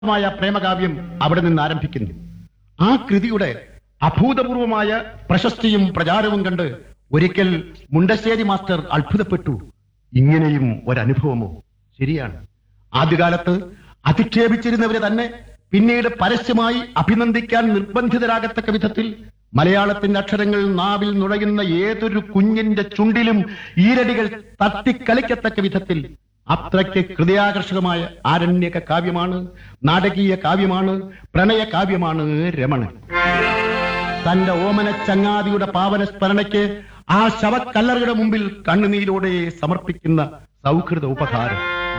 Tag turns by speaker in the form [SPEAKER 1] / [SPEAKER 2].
[SPEAKER 1] മായ പ്രേമകാവ്യം അവിടെ നിന്ന് ആരംഭിക്കുന്നു ആ കൃതിയുടെ അഭൂതപൂർവമായ പ്രശസ്തിയും പ്രചാരവും കണ്ട് ഒരിക്കൽ മുണ്ടശ്ശേരി മാസ്റ്റർ അത്ഭുതപ്പെട്ടു ഇങ്ങനെയും ഒരനുഭവമോ ശരിയാണ് ആദ്യകാലത്ത് അധിക്ഷേപിച്ചിരുന്നവരെ തന്നെ പിന്നീട് പരസ്യമായി അഭിനന്ദിക്കാൻ നിർബന്ധിതരാകത്തക്ക വിധത്തിൽ മലയാളത്തിന്റെ അക്ഷരങ്ങൾ നാവിൽ നുഴയുന്ന ഏതൊരു കുഞ്ഞിന്റെ ചുണ്ടിലും ഈരടികൾ തട്ടിക്കളിക്കത്തക്ക വിധത്തിൽ അത്രയ്ക്ക് ഹൃദയാകർഷകമായ ആരണ്യക കാവ്യമാണ് നാടകീയ കാവ്യമാണ് പ്രണയ കാവ്യമാണ് രമണൻ തന്റെ ഓമന ചങ്ങാതിയുടെ പാവന സ്മരണയ്ക്ക് ആ ശവക്കല്ലറുടെ മുമ്പിൽ കണ്ണുനീരോടെ സമർപ്പിക്കുന്ന സൗഹൃദ ഉപഹാരം